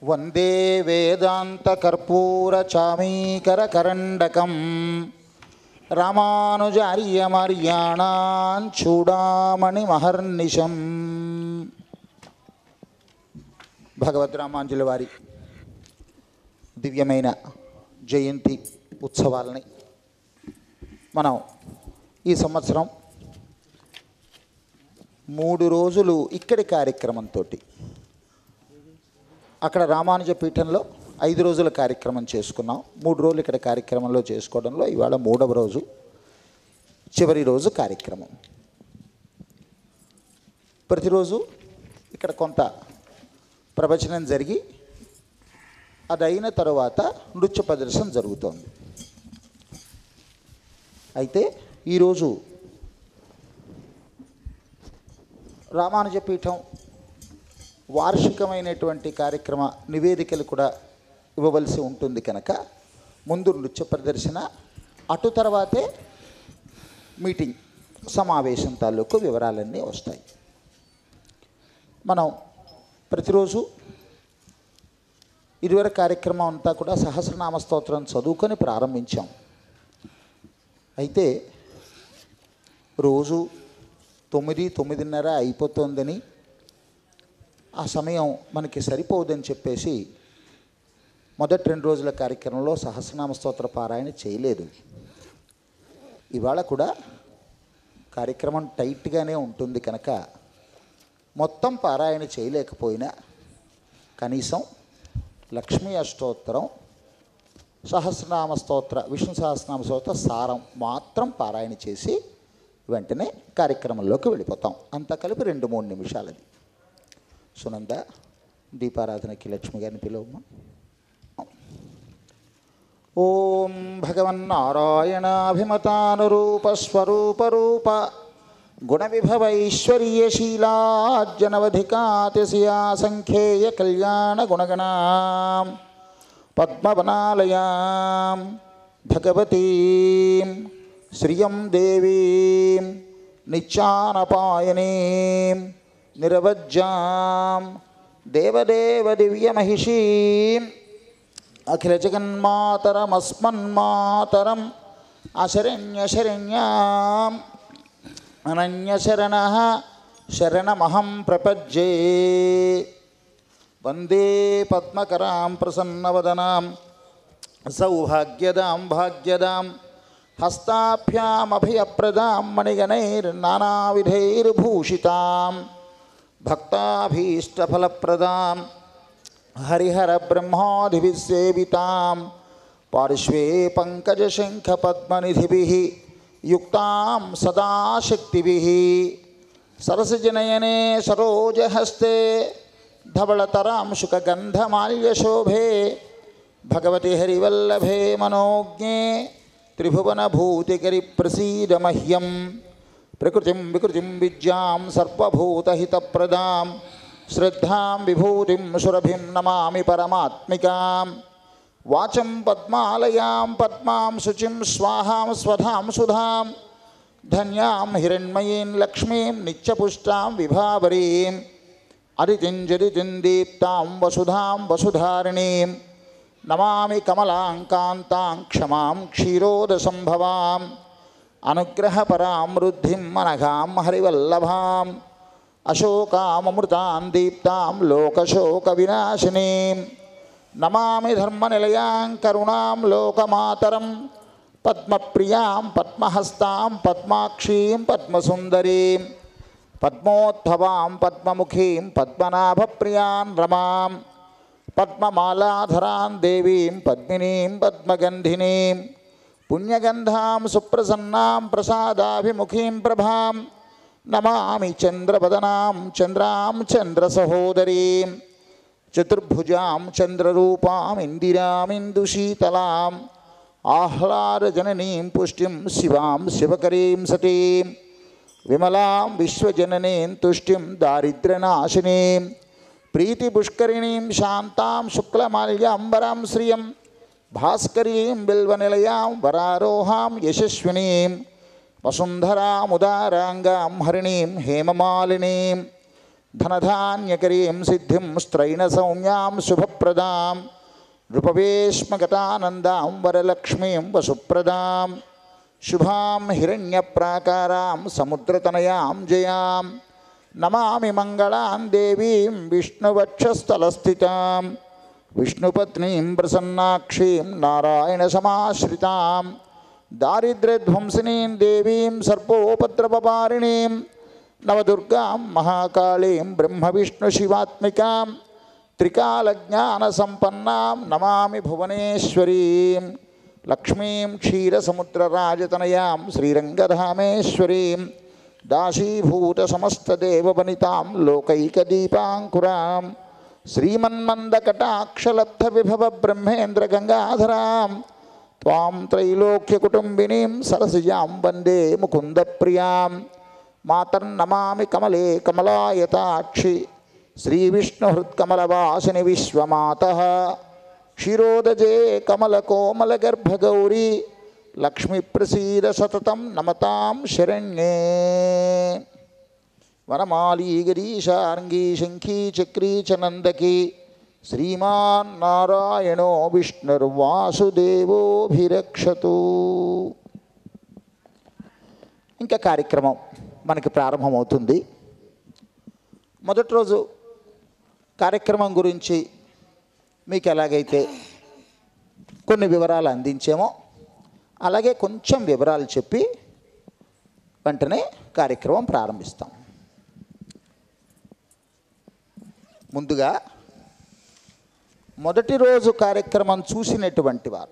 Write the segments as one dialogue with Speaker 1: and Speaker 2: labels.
Speaker 1: వందే వేదాంతకర్పూరచామీకరకరండకం రామానుజార్యమర్యాణాన్ చూడామణి మహర్నిశం భగవద్ రామాంజుల వారి దివ్యమైన జయంతి ఉత్సవాలని మనం ఈ సంవత్సరం మూడు రోజులు ఇక్కడి కార్యక్రమంతో అక్కడ రామానుజ పీఠంలో ఐదు రోజుల కార్యక్రమం చేసుకున్నాం మూడు రోజులు ఇక్కడ కార్యక్రమంలో చేసుకోవడంలో ఇవాళ మూడవ రోజు చివరి రోజు కార్యక్రమం ప్రతిరోజు ఇక్కడ కొంత ప్రవచనం జరిగి అది అయిన తరువాత నృత్య ప్రదర్శన జరుగుతోంది అయితే ఈరోజు రామానుజ పీఠం వార్షికమైనటువంటి కార్యక్రమ నివేదికలు కూడా ఇవ్వవలసి ఉంటుంది కనుక ముందు నృత్య ప్రదర్శన అటు తర్వాతే మీటింగ్ సమావేశం తాలూకు వివరాలన్నీ వస్తాయి మనం ప్రతిరోజు ఇదివరకు కార్యక్రమం అంతా కూడా సహస్రనామ స్తోత్రం చదువుకొని ప్రారంభించాం అయితే రోజు తొమ్మిది తొమ్మిదిన్నర అయిపోతుందని ఆ సమయం మనకి సరిపోదని చెప్పేసి మొదటి రెండు రోజుల కార్యక్రమంలో సహస్రనామ స్తోత్ర పారాయణ చేయలేదు ఇవాళ కూడా కార్యక్రమం టైట్గానే ఉంటుంది కనుక మొత్తం పారాయణ చేయలేకపోయినా కనీసం లక్ష్మీ అష్టోత్తరం సహస్రనామ స్తోత్ర విష్ణు సహస్రనామ స్తోత్ర సారం మాత్రం పారాయణ చేసి వెంటనే కార్యక్రమంలోకి వెళ్ళిపోతాం అంతా కలిపి రెండు మూడు నిమిషాలది సునంద దీపారాధనకి లక్ష్మి గారిని పిలువమ్మా ఓం భగవన్నారాయణాభిమతానురూపస్వరూపరూప గుణవిభవైశ్వర్యశీలాజ్జనవధికాతిశయా సంఖ్యేయ కళ్యాణ గుణగణాం పద్మవనాలయాం భగవతీం శ్రియం దేవీం నిత్యానపాయనీం నిరవజ్జాం దేవదేవ దివ్యమహిషీం అఖిల జగన్మాతరమస్మన్మాతరం అశరణ్యశరణ్యాం అనన్యశరణ శరణమహం ప్రపజ్యే వందే పద్మకరాం ప్రసన్నవదనాం సౌభాగ్యదాం భాగ్యదాం హస్తాభ్యామభయప్రదాం మణిగణైర్నానావిధైర్భూషితాం భక్తాభీష్టఫలప్రదాం హరిహరబ్రహ్మాదిభిస్సేవితాం పార్శ్వే పంకజశంఖపద్మనిధిభిः యుక్తాం సదా శక్తిభిः సరసజనయనే సరోజహస్తే ధవళతరాం శుకగంధమాల్యశోభే భగవతి హరివల్లభే మనోజ్ఞే త్రిభువనభూతికరి ప్రసీద మహ్యం ప్రకృతిం వికృతిం విద్యాం సర్వభూతహితప్రదాం శ్రద్ధాం విభూతిం సురభిం నమామి పరమాత్మికాం వాచం పద్మాలయాం పద్మాం శుచిం స్వాహాం స్వధాం సుధాం ధన్యాం హిరణ్మయీం లక్ష్మీం నిత్యపుష్టాం విభావరీం అదితిం జదితిం దీప్తాం వసుధాం వసుధారిణీం నమామి కమలాం కాంతాం క్షమాం క్షీరోదసంభవాం అనుగ్రహపరాం వృద్ధిం మనఘాం హరివల్లభాం అశోకామృతాం దీప్తాం లోకశోక వినాశినీం నమామి ధర్మనిలయాం కరుణాం లోకమాతరం పద్మప్రియాం పద్మహస్తాం పద్మాక్షీం పద్మసుందరీం పద్మోద్భవాం పద్మముఖీం పద్మనాభప్రియాన్ రమాం పద్మమాలాధరాం దేవీం పద్మినీం పద్మగంధినీం పుణ్యగంధాం సుప్రసన్నాం ప్రసాదాభిముఖీం ప్రభాం నమామి చంద్రవదనాం చంద్రాం చంద్రసహోదరీం చతుర్భుజాం చంద్రరూపాం ఇందిరామిందుశీతలాం ఆహ్లాదజననీం పుష్టిం శివాం శివకరీం సతీం విమలాం విశ్వజననీం తుష్టిం దారిద్ర్యనాశినీం ప్రీతిపుష్కరిణీం శాంతాం శుక్లమాల్యాంబరాం శ్రియం భాస్కరీం బిల్వనిలయాం వరారోహాం యశస్వినీం వసుంధరాముదారాంగాం హరిణీం హేమమాలినీం ధనధాన్యకరీం సిద్ధిం స్త్రైణ సౌమ్యాం శుభప్రదాం నృపవేష్మగతానందాం వరలక్ష్మీం వసుప్రదాం శుభాం హిరణ్యప్రాకారాం సముద్రతనయాం జయాం నమామి మంగళాం దేవీం విష్ణువక్షస్థలస్థితాం విష్ణుపత్నీం ప్రసన్నాక్షీం నారాయణసమాశ్రితాం దారిద్ర్యధ్వంసినీం దేవీం సర్పోపద్రవపారిణీం నవదుర్గాం మహాకాళీం బ్రహ్మవిష్ణుశివాత్మికాం త్రికాలజ్ఞానసంపన్నాం నమామి భువనేశ్వరీం లక్ష్మీం క్షీరసముద్రరాజతనయాం శ్రీరంగధామేశ్వరీం దాశీభూతసమస్తదేవవనితాం లోకైకదీపాంకురాం శ్రీమన్మందకటాక్షలబ్ధవిభవ బ్రహ్మేంద్రగంగాధరాం త్వాం త్రైలోక్యకుటుంబినీం సరసిజాం వందే ముకుందప్రియాం మాతర్నమామి కమలే కమలాయతాక్షి శ్రీవిష్ణుహృత్కమలవాసిని విశ్వమాత క్షీరోదజే కమలకోమలగర్భగౌరీ లక్ష్మీప్రసీద సతతం నమతాం శరణ్యే వనమాలీ గిరీశార్ంగీ శంఖీ చక్రీ చ నందకి శ్రీమాన్ నారాయణో విష్ణుర్వాసుదేవోభిరక్షతు ఇంకా కార్యక్రమం మనకి ప్రారంభమవుతుంది మొదటి రోజు కార్యక్రమం గురించి మీకు ఎలాగైతే కొన్ని వివరాలు అందించామో అలాగే కొంచెం వివరాలు చెప్పి వెంటనే కార్యక్రమం ప్రారంభిస్తాం ముందుగా మొదటి రోజు కార్యక్రమం చూసినటువంటి వారు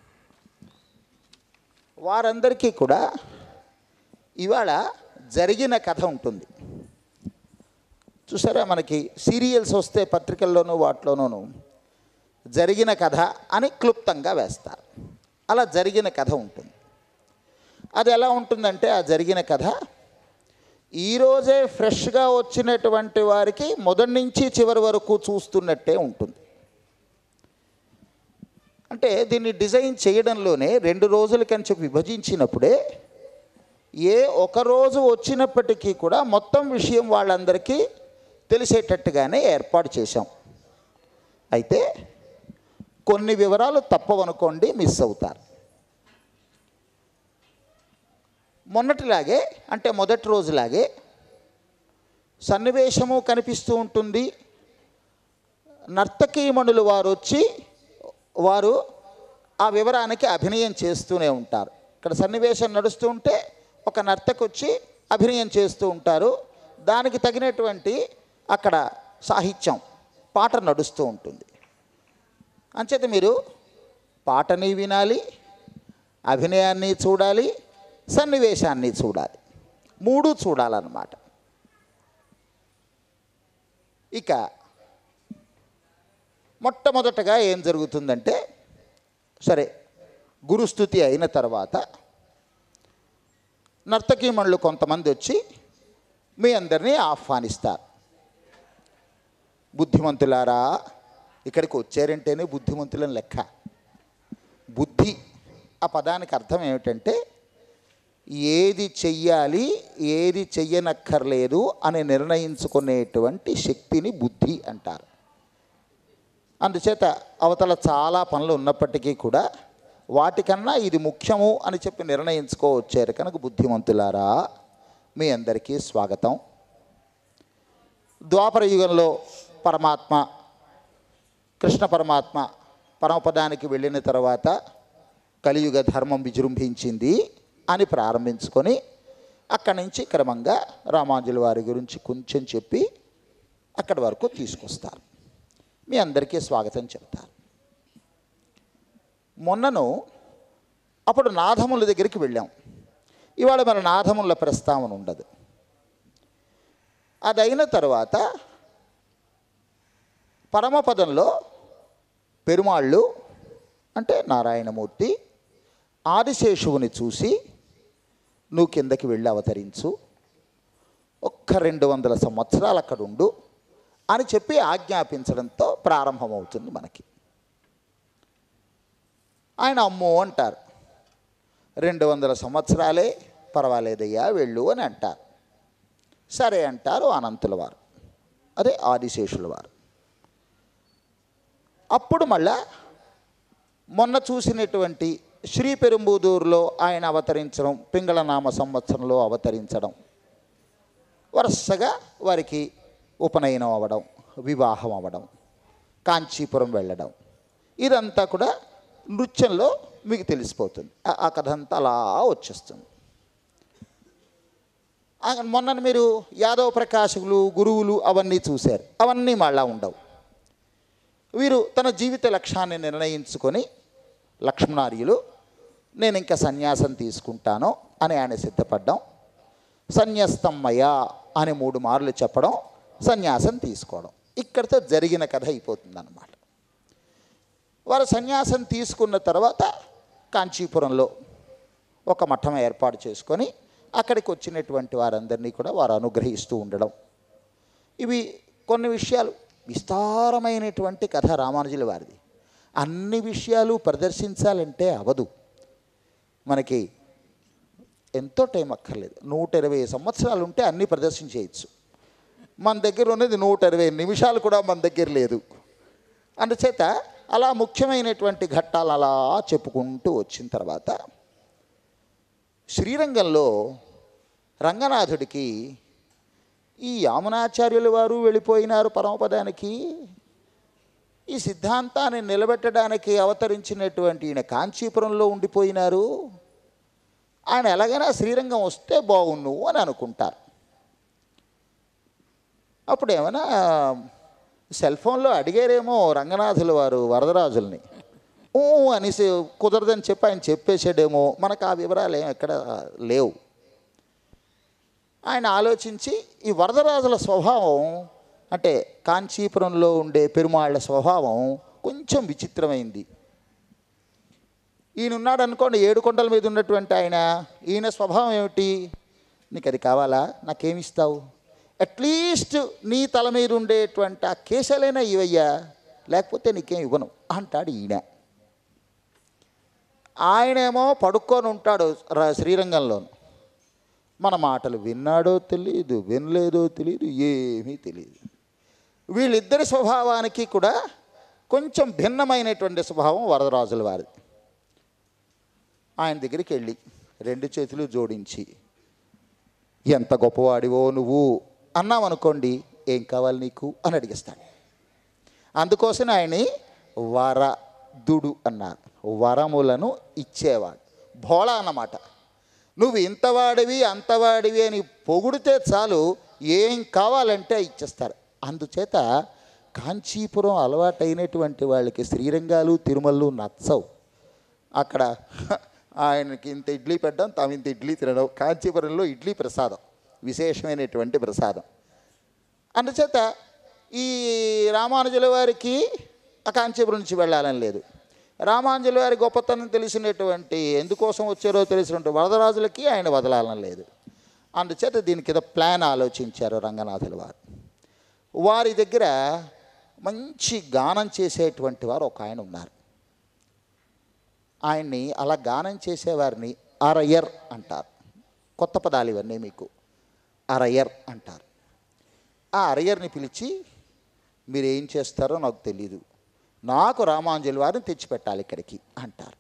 Speaker 1: వారందరికీ కూడా ఇవాళ జరిగిన కథ ఉంటుంది చూసారా మనకి సీరియల్స్ వస్తే పత్రికల్లోనూ వాటిలోనూ జరిగిన కథ అని క్లుప్తంగా వేస్తారు అలా జరిగిన కథ ఉంటుంది అది ఎలా ఉంటుందంటే ఆ జరిగిన కథ ఈరోజే ఫ్రెష్గా వచ్చినటువంటి వారికి మొదటి నుంచి చివరి వరకు చూస్తున్నట్టే ఉంటుంది అంటే దీన్ని డిజైన్ చేయడంలోనే రెండు రోజుల కంచె విభజించినప్పుడే ఏ ఒక రోజు వచ్చినప్పటికీ కూడా మొత్తం విషయం వాళ్ళందరికీ తెలిసేటట్టుగానే ఏర్పాటు చేశాం అయితే కొన్ని వివరాలు తప్పవనుకోండి మిస్ అవుతారు మొన్నటిలాగే అంటే మొదటి రోజులాగే సన్నివేశము కనిపిస్తూ ఉంటుంది నర్తకీమణులు వారు వచ్చి వారు ఆ వివరానికి అభినయం చేస్తూనే ఉంటారు ఇక్కడ సన్నివేశం నడుస్తూ ఉంటే ఒక నర్తకు వచ్చి అభినయం చేస్తూ ఉంటారు దానికి తగినటువంటి అక్కడ సాహిత్యం పాట నడుస్తూ ఉంటుంది అంచేత మీరు పాటని వినాలి అభినయాన్ని చూడాలి సన్నివేశాన్ని చూడాలి మూడు చూడాలన్నమాట ఇక మొట్టమొదటగా ఏం జరుగుతుందంటే సరే గురుస్థుతి అయిన తర్వాత నర్తకీమణులు కొంతమంది వచ్చి మీ అందరినీ ఆహ్వానిస్తారు బుద్ధిమంతులారా ఇక్కడికి వచ్చారంటేనే బుద్ధిమంతులని లెక్క బుద్ధి ఆ పదానికి అర్థం ఏమిటంటే ఏది చెయ్యాలి ఏది చెయ్యనక్కర్లేదు అని నిర్ణయించుకునేటువంటి శక్తిని బుద్ధి అంటారు అందుచేత అవతల చాలా పనులు ఉన్నప్పటికీ కూడా వాటికన్నా ఇది ముఖ్యము అని చెప్పి నిర్ణయించుకోవచ్చారు కనుక బుద్ధిమంతులారా మీ అందరికీ స్వాగతం ద్వాపర యుగంలో పరమాత్మ కృష్ణ పరమాత్మ పరమపదానికి వెళ్ళిన తర్వాత కలియుగ ధర్మం విజృంభించింది అని ప్రారంభించుకొని అక్కడి నుంచి క్రమంగా రామాంజుల వారి గురించి కొంచెం చెప్పి అక్కడి వరకు తీసుకొస్తారు మీ అందరికీ స్వాగతం చెప్తారు మొన్నను అప్పుడు నాథముల దగ్గరికి వెళ్ళాం ఇవాళ మన నాథముల ప్రస్తావన ఉండదు అది అయిన తర్వాత పరమపదంలో పెరుమాళ్ళు అంటే నారాయణమూర్తి ఆదిశేషువుని చూసి నువ్వు కిందకి వెళ్ళి అవతరించు ఒక్క రెండు వందల సంవత్సరాలు అక్కడ ఉండు అని చెప్పి ఆజ్ఞాపించడంతో ప్రారంభమవుతుంది మనకి ఆయన అమ్మో అంటారు రెండు వందల సంవత్సరాలే పర్వాలేదయ్యా వెళ్ళు అని అంటారు సరే అంటారు అనంతుల వారు అదే ఆదిశేషుల వారు అప్పుడు మళ్ళా మొన్న చూసినటువంటి శ్రీ పెరుంబుదూరులో ఆయన అవతరించడం పింగళనామ సంవత్సరంలో అవతరించడం వరుసగా వారికి ఉపనయనం అవ్వడం వివాహం అవ్వడం కాంచీపురం వెళ్ళడం ఇదంతా కూడా నృత్యంలో మీకు తెలిసిపోతుంది ఆ- ఆ కథ అంతా అలా వచ్చేస్తుంది ఆ మొన్న మీరు యాదవ ప్రకాశకులు గురువులు అవన్నీ చూశారు అవన్నీ మళ్ళా ఉండవు వీరు తన జీవిత లక్ష్యాన్ని నిర్ణయించుకొని లక్ష్మణార్యులు నేను ఇంకా సన్యాసం తీసుకుంటాను అని ఆయన సిద్ధపడ్డాం సన్యస్తమ్మయ్య అని మూడు మార్లు చెప్పడం సన్యాసం తీసుకోవడం ఇక్కడితో జరిగిన కథ అయిపోతుంది అన్నమాట వారు సన్యాసం తీసుకున్న తర్వాత కాంచీపురంలో ఒక మఠం ఏర్పాటు చేసుకొని అక్కడికి వచ్చినటువంటి వారందరినీ కూడా వారు అనుగ్రహిస్తూ ఉండడం ఇవి కొన్ని విషయాలు విస్తారమైనటువంటి కథ రామానుజుల వారిది అన్ని విషయాలు ప్రదర్శించాలంటే అవదు మనకి ఎంతో టైం అక్కర్లేదు నూట ఇరవై సంవత్సరాలు ఉంటే అన్నీ ప్రదర్శించేయచ్చు మన దగ్గర ఉన్నది నూట ఇరవై నిమిషాలు కూడా మన దగ్గర లేదు అందుచేత అలా ముఖ్యమైనటువంటి ఘట్టాలు అలా చెప్పుకుంటూ వచ్చిన తర్వాత శ్రీరంగంలో రంగనాథుడికి ఈ యామునాచార్యుల వారు వెళ్ళిపోయినారు పరమపదానికి ఈ సిద్ధాంతాన్ని నిలబెట్టడానికి అవతరించినటువంటి ఈయన కాంచీపురంలో ఉండిపోయినారు ఆయన ఎలాగైనా శ్రీరంగం వస్తే బాగుండు అని అనుకుంటారు అప్పుడు ఏమైనా సెల్ ఫోన్లో అడిగారేమో రంగనాథుల వారు వరదరాజుల్ని ఊ అనేసి కుదరదని చెప్పి ఆయన చెప్పేసాడేమో మనకు ఆ వివరాలు ఏం ఎక్కడ లేవు ఆయన ఆలోచించి ఈ వరదరాజుల స్వభావం అంటే కాంచీపురంలో ఉండే పెరుమాళ్ళ స్వభావం కొంచెం విచిత్రమైంది ఈయన ఉన్నాడు అనుకోండి ఏడు కొండల మీద ఉన్నటువంటి ఆయన ఈయన స్వభావం ఏమిటి నీకు అది కావాలా నాకేమిస్తావు అట్లీస్ట్ నీ తల మీద ఉండేటువంటి ఆ కేశాలైనా ఇవయ్యా లేకపోతే నీకేం ఇవ్వను అంటాడు ఈయన ఆయనేమో పడుక్కొని ఉంటాడు ర- శ్రీరంగంలోను మన మాటలు విన్నాడో తెలియదు వినలేదో తెలియదు ఏమీ తెలియదు వీళ్ళిద్దరి స్వభావానికి కూడా కొంచెం భిన్నమైనటువంటి స్వభావం వరదరాజుల వారిది ఆయన దగ్గరికి వెళ్ళి రెండు చేతులు జోడించి ఎంత గొప్పవాడివో నువ్వు అన్నామనుకోండి ఏం కావాలి నీకు అని అడిగిస్తాడు అందుకోసం ఆయన్ని వరదుడు అన్నారు వరములను ఇచ్చేవాడు భోళా అన్నమాట నువ్వు ఇంతవాడివి అంతవాడివి అని పొగిడితే చాలు ఏం కావాలంటే ఇచ్చేస్తారు అందుచేత కాంచీపురం అలవాటైనటువంటి వాళ్ళకి శ్రీరంగాలు తిరుమలలు నచ్చవు అక్కడ ఆయనకి ఇంత ఇడ్లీ పెట్టడం తాము ఇంత ఇడ్లీ తినడం కాంచీపురంలో ఇడ్లీ ప్రసాదం విశేషమైనటువంటి ప్రసాదం అందుచేత ఈ రామానుజుల వారికి ఆ కాంచీపురం నుంచి వెళ్ళాలని లేదు రామానుజుల వారి గొప్పతనం తెలిసినటువంటి ఎందుకోసం వచ్చారో తెలిసినటువంటి వరదరాజులకి ఆయన వదలాలని లేదు అందుచేత దీని కింద ప్లాన్ ఆలోచించారు రంగనాథుల వారు వారి దగ్గర మంచి గానం చేసేటువంటి వారు ఒక ఆయన ఉన్నారు ఆయన్ని అలా గానం చేసేవారిని అరయర్ అంటారు కొత్త పదాలు ఇవన్నీ మీకు అరయర్ అంటారు ఆ అరయర్ని పిలిచి మీరు ఏం చేస్తారో నాకు తెలీదు నాకు రామాంజలి వారిని తెచ్చిపెట్టాలి ఇక్కడికి అంటారు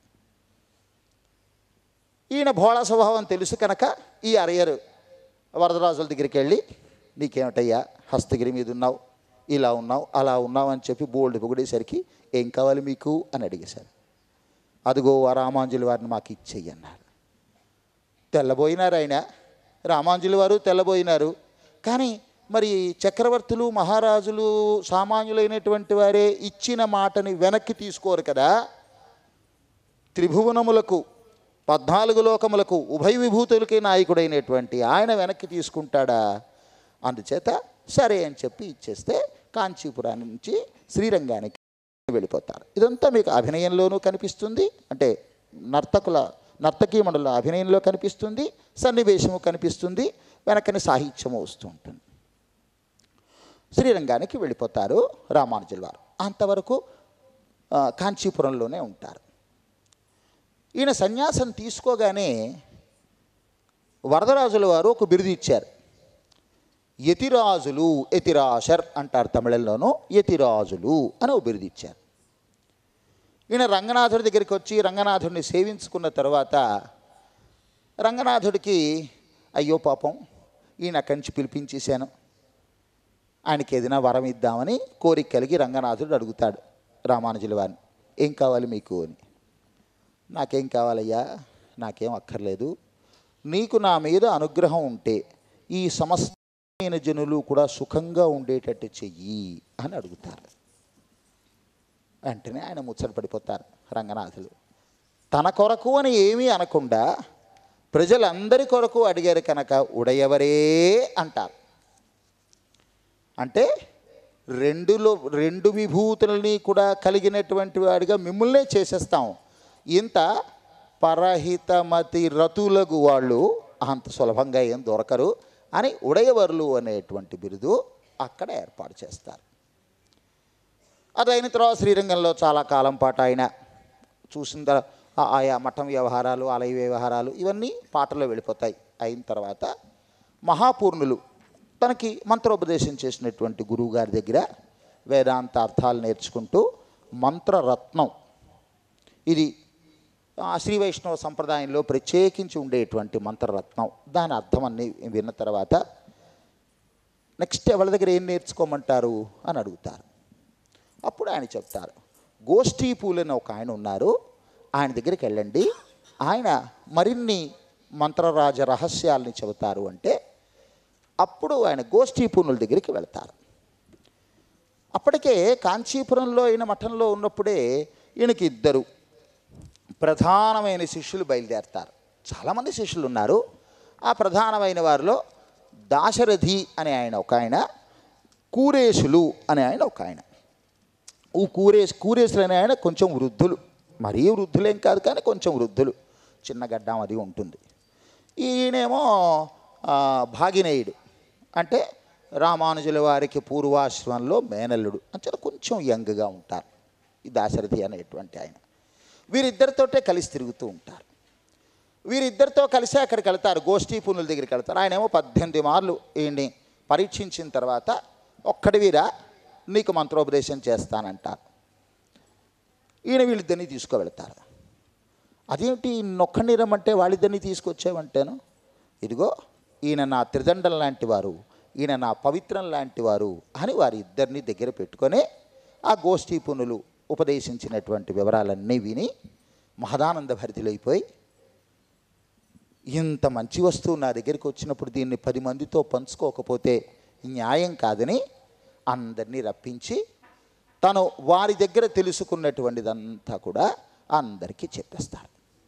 Speaker 1: ఈయన భోళా స్వభావం తెలుసు కనుక ఈ అరయరు వరదరాజుల దగ్గరికి వెళ్ళి నీకేమిటయ్యా హస్తగిరి మీద ఉన్నావు ఇలా ఉన్నావు అలా ఉన్నావు అని చెప్పి బోల్డ్ పొగిడేసరికి ఏం కావాలి మీకు అని అడిగేశారు అదిగో ఆ రామాంజుల వారిని మాకు ఇచ్చేయి అన్నారు తెల్లబోయినారు ఆయన రామాంజుల వారు తెల్లబోయినారు కానీ మరి చక్రవర్తులు మహారాజులు సామాన్యులైనటువంటి వారే ఇచ్చిన మాటని వెనక్కి తీసుకోరు కదా త్రిభువనములకు పద్నాలుగు లోకములకు ఉభయ విభూతులకి నాయకుడైనటువంటి ఆయన వెనక్కి తీసుకుంటాడా అందుచేత సరే అని చెప్పి ఇచ్చేస్తే కాంచీపురాన్ని నుంచి శ్రీరంగానికి వెళ్ళిపోతారు ఇదంతా మీకు అభినయంలోనూ కనిపిస్తుంది అంటే నర్తకుల నర్తకీమణుల అభినయంలో కనిపిస్తుంది సన్నివేశము కనిపిస్తుంది వెనకని సాహిత్యము వస్తూ ఉంటుంది శ్రీరంగానికి వెళ్ళిపోతారు రామానుజుల వారు అంతవరకు ఆ, కాంచీపురంలోనే ఉంటారు ఈయన సన్యాసం తీసుకోగానే వరదరాజుల వారు ఒక బిరుదు ఇచ్చారు యతిరాజులు యతిరాశర్ అంటారు తమిళంలోనూ యతిరాజులు అని ఒక బిరుదు ఇచ్చారు ఈయన రంగనాథుడి దగ్గరికి వచ్చి రంగనాథుడిని సేవించుకున్న తర్వాత రంగనాథుడికి అయ్యో పాపం ఈయన అక్కడి నుంచి పిలిపించేశాను ఆయనకి ఏదైనా వరం ఇద్దామని కోరిక కలిగి రంగనాథుడు అడుగుతాడు రామానుజుల వారిని ఏం కావాలి మీకు అని నాకేం కావాలయ్యా నాకేం అక్కర్లేదు నీకు నా మీద అనుగ్రహం ఉంటే ఈ సమస్తమైన జనులు కూడా సుఖంగా ఉండేటట్టు చెయ్యి అని అడుగుతారు వెంటనే ఆయన ముచ్చట పడిపోతారు రంగనాథులు తన కొరకు అని ఏమీ అనకుండా ప్రజలందరి కొరకు అడిగారు కనుక ఉడయవరే అంటారు అంటే రెండులో రెండు విభూతులని కూడా కలిగినటువంటి వాడిగా మిమ్మల్నే చేసేస్తాం ఇంత పరహితమతి రతులకు వాళ్ళు అంత సులభంగా ఏం దొరకరు అని ఉడయవర్లు అనేటువంటి బిరుదు అక్కడ ఏర్పాటు చేస్తారు అది అయిన తర్వాత శ్రీరంగంలో చాలా కాలం పాటు ఆయన చూసిన తర్వాత ఆ- ఆయా మఠం వ్యవహారాలు ఆలయ వ్యవహారాలు ఇవన్నీ పాటలో వెళ్ళిపోతాయి అయిన తర్వాత మహాపూర్ణులు తనకి మంత్రోపదేశం చేసినటువంటి గురువు గారి దగ్గర వేదాంత అర్థాలు నేర్చుకుంటూ మంత్రరత్నం ఇది ఆ శ్రీ వైష్ణవ సంప్రదాయంలో ప్రత్యేకించి ఉండేటువంటి మంత్రరత్నం దాని అర్థం అన్ని విన్న తర్వాత నెక్స్ట్ ఎవరి దగ్గర ఏం నేర్చుకోమంటారు అని అడుగుతారు అప్పుడు ఆయన చెప్తారు గోష్ఠీ పూలని ఒక ఆయన ఉన్నారు ఆయన దగ్గరికి వెళ్ళండి ఆయన మరిన్ని మంత్రరాజ రహస్యాల్ని చెబుతారు అంటే అప్పుడు ఆయన గోష్ఠీ పూనుల దగ్గరికి వెళ్తారు అప్పటికే కాంచీపురంలో అయిన మఠంలో ఉన్నప్పుడే ఈయనకి ఇద్దరు ప్రధానమైన శిష్యులు బయలుదేరతారు చాలామంది శిష్యులు ఉన్నారు ఆ ప్రధానమైన వారిలో దాశరథి అనే ఆయన ఒక ఆయన కూరేశులు అనే ఆయన ఒక ఆయన ఈ కూరేస్ కూరేసులు అనే ఆయన కొంచెం వృద్ధులు మరీ వృద్ధులేం కాదు కానీ కొంచెం వృద్ధులు చిన్న గడ్డం అది ఉంటుంది ఈయనేమో ఆ, భాగినేయుడు అంటే రామానుజుల వారికి పూర్వాశ్రమంలో మేనల్లుడు అంటే కొంచెం యంగ్గా ఉంటారు ఈ దాశరథి అనేటువంటి ఆయన వీరిద్దరితోటే కలిసి తిరుగుతూ ఉంటారు వీరిద్దరితో కలిసి అక్కడికి వెళ్తారు గోష్ఠీ పూనుల దగ్గరికి వెళ్తారు ఆయన ఏమో పద్దెనిమిది మార్లు ఈయన్ని పరీక్షించిన తర్వాత ఒక్కడి వీరా నీకు మంత్రోపదేశం చేస్తానంటారు ఈయన వీళ్ళిద్దరిని తీసుకువెళ్తారు అదేమిటి నొక్కని రమ్మంటే వాళ్ళిద్దరిని తీసుకొచ్చావంటేను ఇదిగో ఈయన నా త్రిదండం లాంటి వారు ఈయన నా పవిత్రం లాంటి వారు అని వారి ఇద్దరిని దగ్గర పెట్టుకొని ఆ గోష్ఠీ పునులు ఉపదేశించినటువంటి వివరాలన్నీ విని మహదానంద భరితులైపోయి ఇంత మంచి వస్తువు నా దగ్గరికి వచ్చినప్పుడు దీన్ని పది మందితో పంచుకోకపోతే న్యాయం కాదని అందరినీ రప్పించి తను వారి దగ్గర తెలుసుకున్నటువంటిదంతా కూడా అందరికీ చెప్పేస్తారు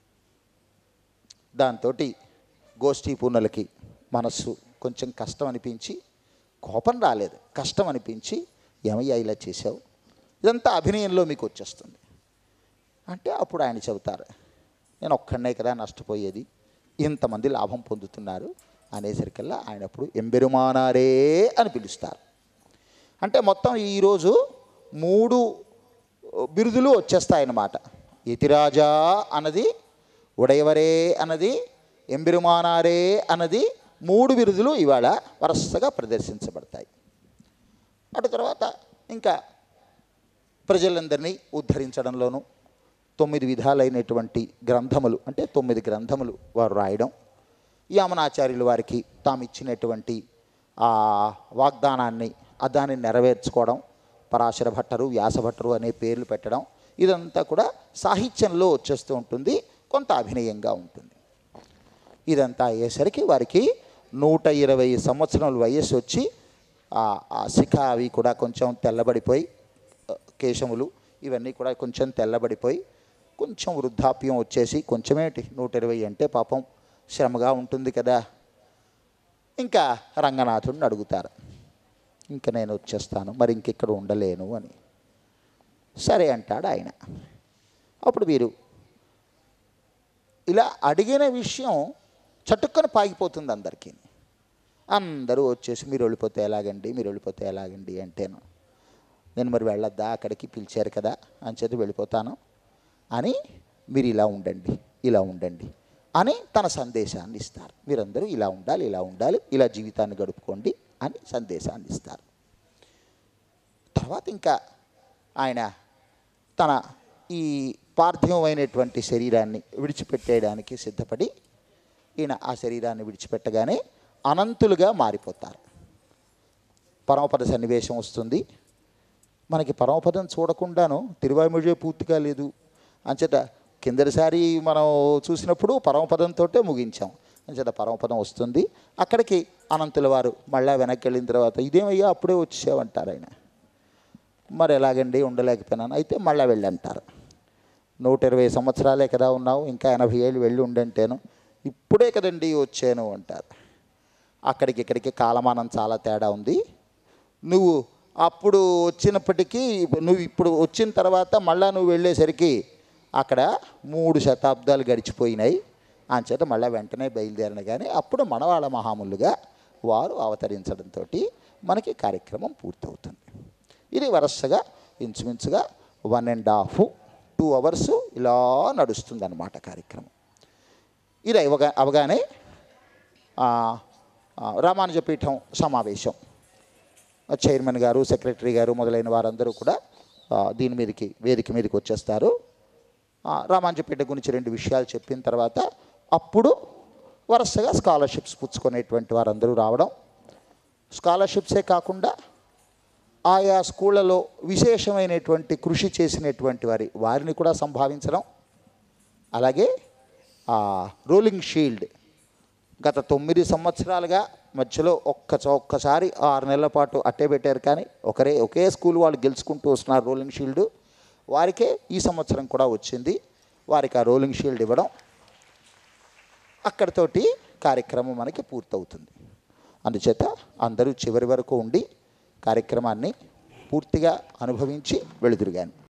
Speaker 1: దాంతో గోష్ఠీ పూర్ణలకి మనస్సు కొంచెం కష్టం అనిపించి కోపం రాలేదు కష్టం అనిపించి ఏమయ్యా ఇలా చేసావు ఇదంతా అభినయంలో మీకు వచ్చేస్తుంది అంటే అప్పుడు ఆయన చెబుతారు నేను ఒక్కడనే కదా నష్టపోయేది ఇంతమంది లాభం పొందుతున్నారు అనేసరికల్లా ఆయన అప్పుడు ఎంబెరుమానారే అని పిలుస్తారు అంటే మొత్తం ఈరోజు మూడు బిరుదులు వచ్చేస్తాయన్నమాట యతిరాజా అన్నది ఉడయవరే అన్నది ఎంబెరుమానారే అన్నది మూడు బిరుదులు ఇవాళ వరుసగా ప్రదర్శించబడతాయి అటు తర్వాత ఇంకా ప్రజలందరినీ ఉద్ధరించడంలోనూ తొమ్మిది విధాలైనటువంటి గ్రంథములు అంటే తొమ్మిది గ్రంథములు వారు రాయడం యామనాచార్యులు వారికి తాము ఇచ్చినటువంటి ఆ వాగ్దానాన్ని ఆ దాన్ని నెరవేర్చుకోవడం పరాశర భట్టరు వ్యాస భట్టరు అనే పేర్లు పెట్టడం ఇదంతా కూడా సాహిత్యంలో వచ్చేస్తూ ఉంటుంది కొంత అభినయంగా ఉంటుంది ఇదంతా అయ్యేసరికి వారికి నూట ఇరవై సంవత్సరాల వయస్సు వచ్చి ఆ ఆ శిఖ అవి కూడా కొంచెం తెల్లబడిపోయి ఆ, కేశములు ఇవన్నీ కూడా కొంచెం తెల్లబడిపోయి కొంచెం వృద్ధాప్యం వచ్చేసి కొంచెమేటి నూట ఇరవై అంటే పాపం శ్రమగా ఉంటుంది కదా ఇంకా రంగనాథుడిని అడుగుతారు ఇంకా నేను వచ్చేస్తాను మరి ఇంకెక్కడ ఉండలేను అని సరే అంటాడు ఆయన అప్పుడు వీరు ఇలా అడిగిన విషయం చటుక్కన పాగిపోతుంది అందరికీ అందరూ వచ్చేసి మీరు వెళ్ళిపోతే ఎలాగండి మీరు వెళ్ళిపోతే ఎలాగండి అంటేను నేను మరి వెళ్ళొద్దా అక్కడికి పిలిచారు కదా అని చెప్పి వెళ్ళిపోతాను అని మీరు ఇలా ఉండండి ఇలా ఉండండి అని తన సందేశాన్ని ఇస్తారు మీరందరూ ఇలా ఉండాలి ఇలా ఉండాలి ఇలా జీవితాన్ని గడుపుకోండి అని సందేశాన్ని ఇస్తారు తర్వాత ఇంకా ఆయన తన ఈ పార్థివమైనటువంటి శరీరాన్ని విడిచిపెట్టేయడానికి సిద్ధపడి ఈయన ఆ శరీరాన్ని విడిచిపెట్టగానే అనంతులుగా మారిపోతారు పరమపద సన్నివేశం వస్తుంది మనకి పరమపదం చూడకుండాను తిరువాయిమొഴి పూర్తిగా లేదు అంచేత కిందటిసారి మనం చూసినప్పుడు పరమపదంతో ముగించాం అంచేత పరమపదం వస్తుంది అక్కడికి అనంతుల వారు మళ్ళా వెనక్కి వెళ్ళిన తర్వాత ఇదేమయ్యా అప్పుడే వచ్చేసావంటారు ఆయన మరి ఎలాగండి ఉండలేకపోయినాను అయితే మళ్ళీ వెళ్ళి అంటారు నూట ఇరవై సంవత్సరాలే కదా ఉన్నావు ఇంకా ఎనభై ఏళ్ళు వెళ్ళి ఉండంటేను ఇప్పుడే కదండి వచ్చాను అంటారు అక్కడికి ఇక్కడికి కాలమానం చాలా తేడా ఉంది నువ్వు అప్పుడు వచ్చినప్పటికీ నువ్వు ఇప్పుడు వచ్చిన తర్వాత మళ్ళా నువ్వు వెళ్ళేసరికి అక్కడ మూడు శతాబ్దాలు గడిచిపోయినాయి అంచేత మళ్ళీ వెంటనే బయలుదేరిన కానీ అప్పుడు మనవాళ్ళ మహాములుగా వారు అవతరించడంతో మనకి కార్యక్రమం పూర్తవుతుంది ఇది వరుసగా ఇంచుమించుగా one and half two hours ఇలా నడుస్తుంది అన్నమాట కార్యక్రమం ఇది అవగా అవగానే ఆ, ఆ, రామానుజపీఠం సమావేశం చైర్మన్ గారు సెక్రటరీ గారు మొదలైన వారందరూ కూడా ఆ, దీని మీదకి వేదిక మీదకి వచ్చేస్తారు ఆ, రామానుజపేట గురించి రెండు విషయాలు చెప్పిన తర్వాత అప్పుడు వరుసగా స్కాలర్షిప్స్ పుచ్చుకునేటువంటి వారందరూ రావడం స్కాలర్షిప్సే కాకుండా ఆయా స్కూళ్ళలో విశేషమైనటువంటి కృషి చేసినటువంటి వారి వారిని కూడా సంభావించడం అలాగే ఆ రోలింగ్ షీల్డ్ గత తొమ్మిది సంవత్సరాలుగా మధ్యలో ఒక్క ఒక్కసారి ఆరు నెలల పాటు అట్టే పెట్టారు కానీ ఒకరే ఒకే స్కూల్ వాళ్ళు గెలుచుకుంటూ వస్తున్నారు రోలింగ్ షీల్డ్ వారికే ఈ సంవత్సరం కూడా వచ్చింది వారికి ఆ రోలింగ్ షీల్డ్ ఇవ్వడం అక్కడితోటి కార్యక్రమం మనకి పూర్తవుతుంది అందుచేత అందరూ చివరి వరకు ఉండి కార్యక్రమాన్ని పూర్తిగా అనుభవించి వెళుదురు కానీ